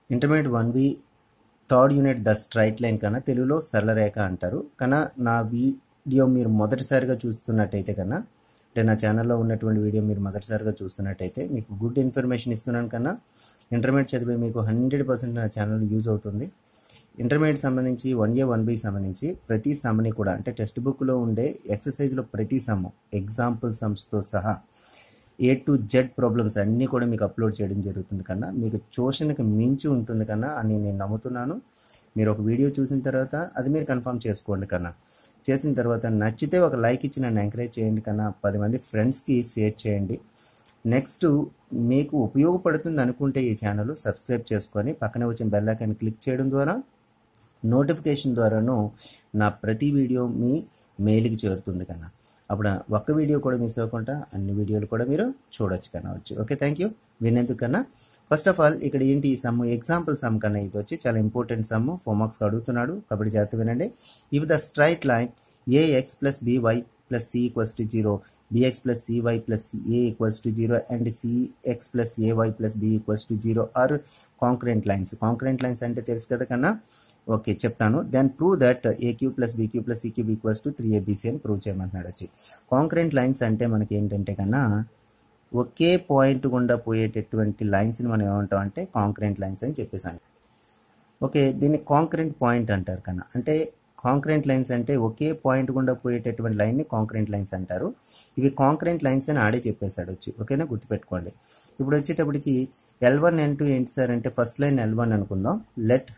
intermediate one B third unit the straight line కన్నా తెలుగులో సరళ రేఖ అంటారు కన్నా నా వీడియో మీరు మొదటిసారిగా చూస్తున్నట్టయితే కన్నా అంటే నా ఛానల్లో ఉన్నటువంటి వీడియో మీరు మొదటిసారిగా చూస్తున్నట్టయితే మీకు గుడ్ ఇన్ఫర్మేషన్ ఇస్తున్నాను కన్నా ఇంటర్మీడియట్ చదివే మీకు హండ్రెడ్ పర్సెంట్ నా ఛానల్ యూజ్ అవుతుంది ఇంటర్మీడియట్ సంబంధించి వన్ ఏ వన్ బి సంబంధించి ప్రతి సమ్ని కూడా అంటే టెక్స్ట్ బుక్లో ఉండే ఎక్సర్సైజ్లో ప్రతి సమ్ ఎగ్జాంపుల్ సమ్స్తో సహా ఏ టు జెడ్ ప్రాబ్లమ్స్ అన్నీ కూడా మీకు అప్లోడ్ చేయడం జరుగుతుంది కన్నా మీకు ట్యూషన్కి మించి ఉంటుంది కన్నా అని నేను నమ్ముతున్నాను మీరు ఒక వీడియో చూసిన తర్వాత అది మీరు కన్ఫర్మ్ చేసుకోండి కన్నా చేసిన తర్వాత నచ్చితే ఒక లైక్ ఇచ్చి నన్ను ఎంకరేజ్ చేయండి కన్నా పది మంది ఫ్రెండ్స్కి షేర్ చేయండి నెక్స్ట్ మీకు ఉపయోగపడుతుంది అనుకుంటే ఈ ఛానల్ సబ్స్క్రైబ్ చేసుకొని పక్కనే వచ్చిన బెల్ ఐకాన్ క్లిక్ చేయడం ద్వారా నోటిఫికేషన్ ద్వారాను నా ప్రతి వీడియో మీ మెయిల్కి చేరుతుంది కన్నా అప్పుడు ఒక్క వీడియో కూడా మిస్ అవ్వకుండా అన్ని వీడియోలు కూడా మీరు చూడొచ్చు కన్నా వచ్చి ఓకే థ్యాంక్ యూ వినేందుకు కన్నా ఫస్ట్ ఆఫ్ ఆల్ ఇక్కడ ఏంటి ఈ సమ్ ఎగ్జాంపుల్ సమ్ కన్నా ఇది వచ్చి చాలా ఇంపార్టెంట్ సమ్ ఫోర్ మార్క్స్ అడుగుతున్నాడు కాబట్టి జాగ్రత్త వినండి if the straight line a x plus b y plus c equals to zero bx plus cy plus a equals to 0 and cx plus ay plus b equals to 0 are concurrent lines concurrent lines అంటే తెలుసు కదా కన్నా okay చెప్తాను then prove that a cube plus b cube plus c cube equals to three a b c అని prove చేయమంటున్నాడు వచ్చి concurrent lines అంటే మనకి ఏంటంటే కన్నా ఒకే పాయింట్ గుండా పోయేటటువంటి లైన్స్ని మనం ఏమంటాం అంటే కాంక్రెంట్ లైన్స్ అని చెప్పేసాను ఓకే దీన్ని కాంక్రెంట్ పాయింట్ అంటారు కన్నా అంటే కాంక్రెంట్ లైన్స్ అంటే ఒకే పాయింట్ గుండా పోయేటటువంటి లైన్ని కాంక్రెంట్ లైన్స్ అంటారు ఇవి కాంక్రెంట్ లైన్స్ అని ఆడే చెప్పేశాడు వచ్చి ఓకేనా గుర్తుపెట్టుకోండి ఇప్పుడు వచ్చేటప్పటికి ఎల్ వన్ ఎన్ టూ ఏంటి సార్ అంటే ఫస్ట్ లైన్ ఎల్ వన్ అనుకుందాం let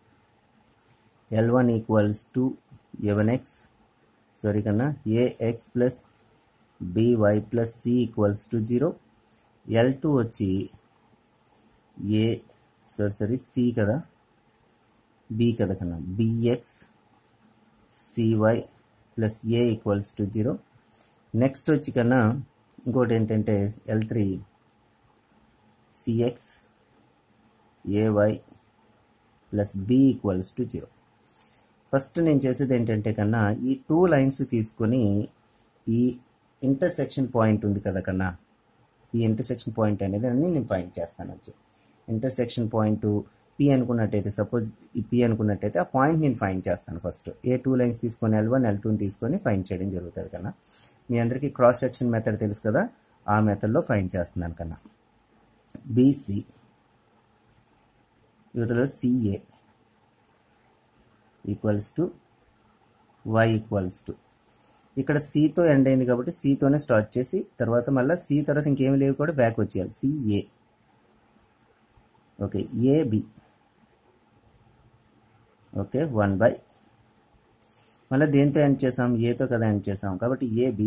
L one equals to a one x sorry కన్నా a x plus b y plus c equals to zero L two వచ్చి ఏ సారీ సారీ సి కదా b కదా కన్నా b x c y plus a equals to zero next వచ్చి కన్నా ఇంకోటి ఏంటంటే L three c x a y plus b equals to zero first నేను చేసేది ఏంటంటే కన్నా ఈ టూ లైన్స్ తీసుకొని ఈ ఇంటర్సెక్షన్ పాయింట్ ఉంది కదా కన్నా ఈ ఇంటర్సెక్షన్ పాయింట్ అనేది అన్ని నేను ఫైండ్ చేస్తాను వచ్చి ఇంటర్సెక్షన్ పాయింట్ పి అనుకున్నట్టయితే సపోజ్ ఈ పి అనుకున్నట్టయితే ఆ పాయింట్ నేను ఫైండ్ చేస్తాను ఫస్ట్ ఏ టూ లైన్స్ తీసుకొని ఎల్ వన్ ఎల్ టూని తీసుకొని ఫైండ్ చేయడం జరుగుతుంది కన్నా మీ అందరికీ క్రాస్ సెక్షన్ మెథడ్ తెలుసు కదా ఆ మెథడ్లో ఫైండ్ చేస్తున్నాను కన్నా బీసీ యువతలో c a equals to y equals to ఇక్కడ సితో ఎండ్ అయింది కాబట్టి సితోనే స్టార్ట్ చేసి తర్వాత మళ్ళీ సి తర్వాత ఇంకేమి లేవు కూడా బ్యాక్ వచ్చేయాలి c a okay a b okay one by మళ్ళీ దేంతో ఎండ్ చేసాం ఏతో కదా ఎండ్ చేసాం కాబట్టి ఏబి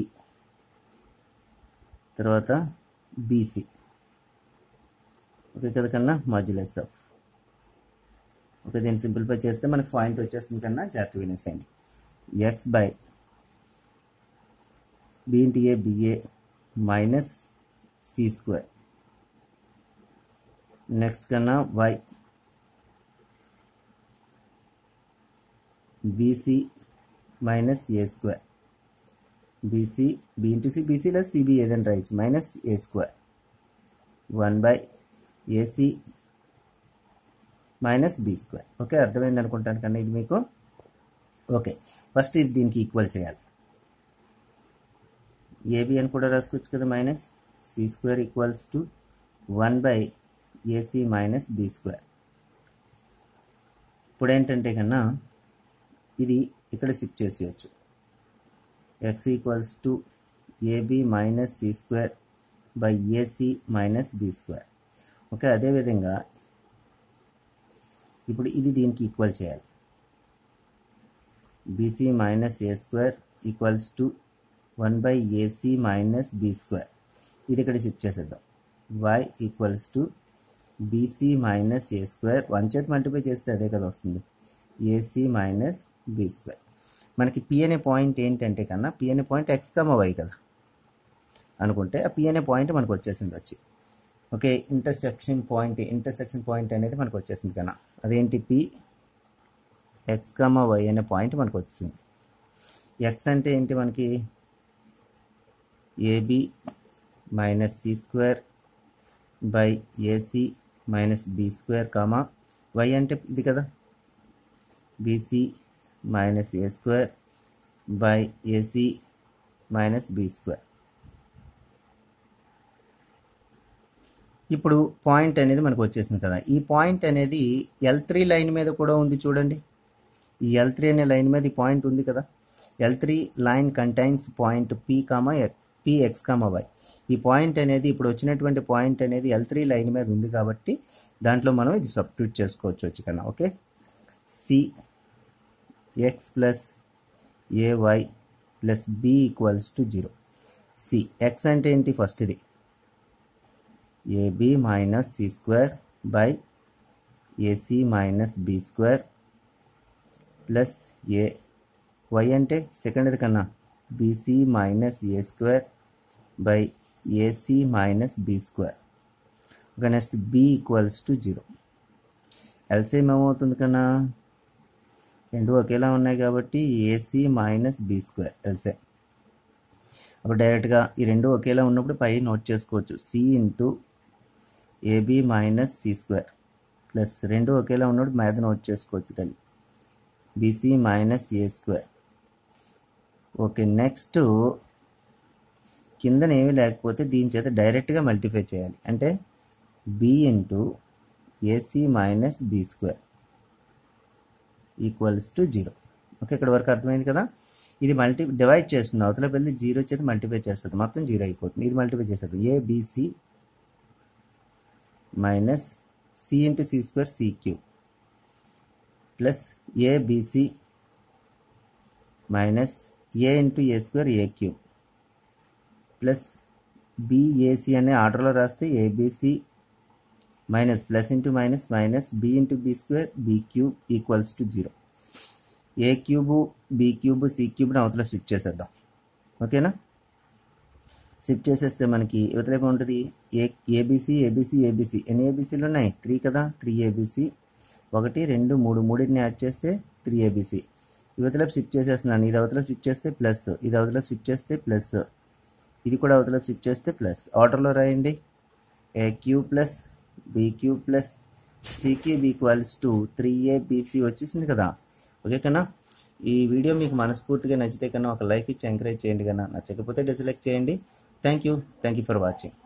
తర్వాత బీసీ ఓకే కదా కన్నా మాడ్యులస్ ఆఫ్ ఓకే దీన్ని సింప్లిఫై చేస్తే మనకి పాయింట్ వచ్చేస్తుంది కన్నా జాగ్రత్త వినేసేయండి X by b into a b a minus c square next కన్నా y b c minus a square b c b into c b c plus c b ఏదైనా రాయొచ్చు minus a square one by a c minus b square okay అర్థమైంది అనుకుంటాను కన్నా ఇది మీకు okay first ఇది దీనికి ఈక్వల్ చేయాలి ఏబి అని కూడా రాసుకోవచ్చు కదా minus c square equals to one by a c minus b square ఇప్పుడు ఏంటంటే కన్నా ఇది ఇక్కడ షిఫ్ట్ చేసేయచ్చు x equals to a b minus c square by a c minus b square okay అదేవిధంగా ఇప్పుడు ఇది దీనికి ఈక్వల్ చేయాలి b c minus a square equals to one by a c minus b square ఇది ఇక్కడ షిఫ్ట్ చేసేద్దాం y equals to b c minus a square one చేతి multiply చేస్తే అదే కదా వస్తుంది ఏసీ మైనస్ బి స్క్వేర్ మనకి పి అనే పాయింట్ ఏంటంటే కన్నా పి అనే పాయింట్ ఎక్స్ కమ వై కదా అనుకుంటే ఆ పి అనే పాయింట్ మనకు వచ్చేసింది వచ్చి okay intersection point intersection point అనేది మనకు వచ్చేసింది కన్నా అదేంటి పి ఎక్స్ కమ వై అనే పాయింట్ మనకు వచ్చింది ఎక్స్ అంటే ఏంటి మనకి a b minus c square by a c minus b square comma y అంటే ఇది కదా b c minus a square by a c minus b square ఇప్పుడు పాయింట్ అనేది మనకు వచ్చేసింది కదా ఈ పాయింట్ అనేది ఎల్ త్రీ లైన్ మీద కూడా ఉంది చూడండి ఈ ఎల్ త్రీ అనే లైన్ మీద ఈ పాయింట్ ఉంది కదా L three line contains point P comma P x comma y ఈ పాయింట్ అనేది ఇప్పుడు వచ్చినటువంటి పాయింట్ అనేది ఎల్ త్రీ లైన్ మీద ఉంది కాబట్టి దాంట్లో మనం ఇది సబ్స్టిట్యూట్ చేసుకోవచ్చు వచ్చి కన్నా okay c x plus a y plus b equals to zero c x అంటే ఏంటి ఫస్ట్ ఇది a b minus c square by a c minus b square plus a y అంటే సెకండ్ది కన్నా b c minus a square by a c minus b square ఒక next b equals to zero LCM ఏమవుతుంది కన్నా రెండు ఒకేలా ఉన్నాయి కాబట్టి a c minus b square LCM అప్పుడు డైరెక్ట్గా ఈ రెండు ఒకేలా ఉన్నప్పుడు పై నోట్ చేసుకోవచ్చు c into a b minus c square plus రెండు ఒకేలా ఉన్నప్పుడు మీద నోట్ చేసుకోవచ్చు తల్లి b c minus a square okay next కిందన ఏమీ లేకపోతే దీని చేత డైరెక్ట్గా మల్టిఫై చేయాలి అంటే b into a c minus b square equals to zero okay ఇక్కడ వరకు అర్థమైంది కదా ఇది మల్టీ డివైడ్ చేస్తుంది అవతల వెళ్ళి జీరో చేత మల్టిప్లై చేస్తుంది మొత్తం జీరో అయిపోతుంది ఇది మల్టిప్లై చేస్తుంది a b c minus c into c square c cube plus a b c minus a into a square a cube plus b a c అనే ఆర్డర్లో రాస్తే a b c minus plus into minus minus b into b square b cube equals to zero a cube b cube c క్యూబ్ని అవతల shift చేసేద్దాం ఓకేనా shift చేసేస్తే మనకి యువతలేపు ఉంటుంది ఏ ఏబిసి ఏబిసి ఏబిసి ఎన్ని ఏబిసిలు ఉన్నాయి త్రీ కదా త్రీ ఏబిసి ఒకటి రెండు మూడు మూడింటిని యాడ్ చేస్తే త్రీ ఏబిసి యువతలకు షిఫ్ట్ చేసేస్తున్నాను ఇది అవతలకు షిఫ్ట్ చేస్తే ప్లస్ ఇది అవతలకు షిఫ్ట్ చేస్తే ప్లస్ ఇది కూడా అవతలకు షిఫ్ట్ చేస్తే ప్లస్ ఆర్డర్లో రాయండి a cube plus b cube plus c cube equals to three a b c వచ్చేసింది కదా ఓకే కన్నా ఈ వీడియో మీకు మనస్ఫూర్తిగా నచ్చితే కన్నా ఒక లైక్ ఇచ్చి ఎంకరేజ్ చేయండి కన్నా నచ్చకపోతే డిస్లైక్ చేయండి thank you thank you for watching